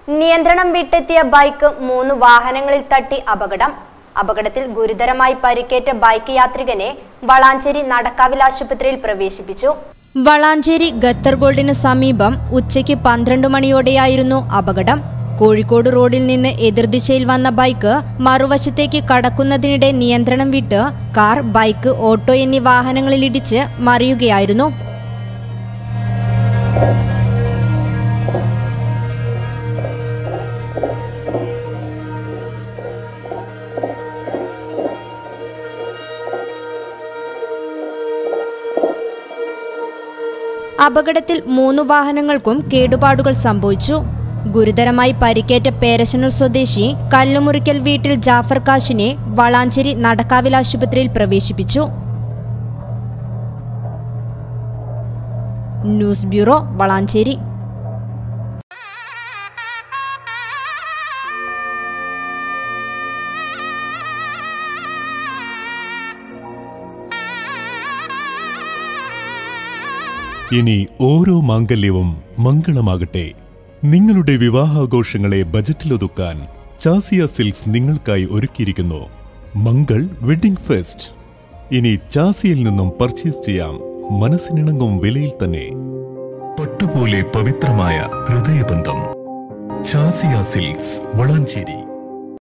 നിയന്ത്രണം വിട്ടെത്തിയ ബൈക്ക് മൂന്ന് വാഹനങ്ങളിൽ തട്ടി അപകടം അപകടത്തിൽ ഗുരുതരമായി പരിക്കേറ്റ ബൈക്ക് യാത്രികനെ വളാഞ്ചേരി നടക്കാവിൽ ആശുപത്രിയിൽ പ്രവേശിപ്പിച്ചു വളാഞ്ചേരി ഗത്തർ ഗോൾഡിന് സമീപം ഉച്ചയ്ക്ക് പന്ത്രണ്ട് മണിയോടെയായിരുന്നു അപകടം കോഴിക്കോട് റോഡിൽ നിന്ന് എതിർദിശയിൽ വന്ന ബൈക്ക് മറുവശത്തേക്ക് കടക്കുന്നതിനിടെ നിയന്ത്രണം വിട്ട് കാർ ബൈക്ക് ഓട്ടോ എന്നീ വാഹനങ്ങളിലിടിച്ച് മറിയുകയായിരുന്നു അപകടത്തിൽ മൂന്ന് വാഹനങ്ങൾക്കും കേടുപാടുകൾ സംഭവിച്ചു ഗുരുതരമായി പരിക്കേറ്റ പേരശനൂർ സ്വദേശി കല്ലുമുറിക്കൽ വീട്ടിൽ ജാഫർ കാശിനെ വളാഞ്ചേരി നടക്കാവിൽ ആശുപത്രിയിൽ പ്രവേശിപ്പിച്ചു ന്യൂസ് ബ്യൂറോ വളാഞ്ചേരി ഇനി ഓരോ മാംഗല്യവും മംഗളമാകട്ടെ നിങ്ങളുടെ വിവാഹാഘോഷങ്ങളെ ബജറ്റിലൊതുക്കാൻ ചാസിയ സിൽക്സ് നിങ്ങൾക്കായി ഒരുക്കിയിരിക്കുന്നു മംഗൾ വെഡിംഗ് ഫെസ്റ്റ് ഇനി ചാസിയിൽ നിന്നും പർച്ചേസ് ചെയ്യാം മനസ്സിനിണങ്ങും വിലയിൽ തന്നെ പട്ടുപോലെ പവിത്രമായ ഹൃദയബന്ധം ചാസിയ സിൽക്സ് വളാഞ്ചേരി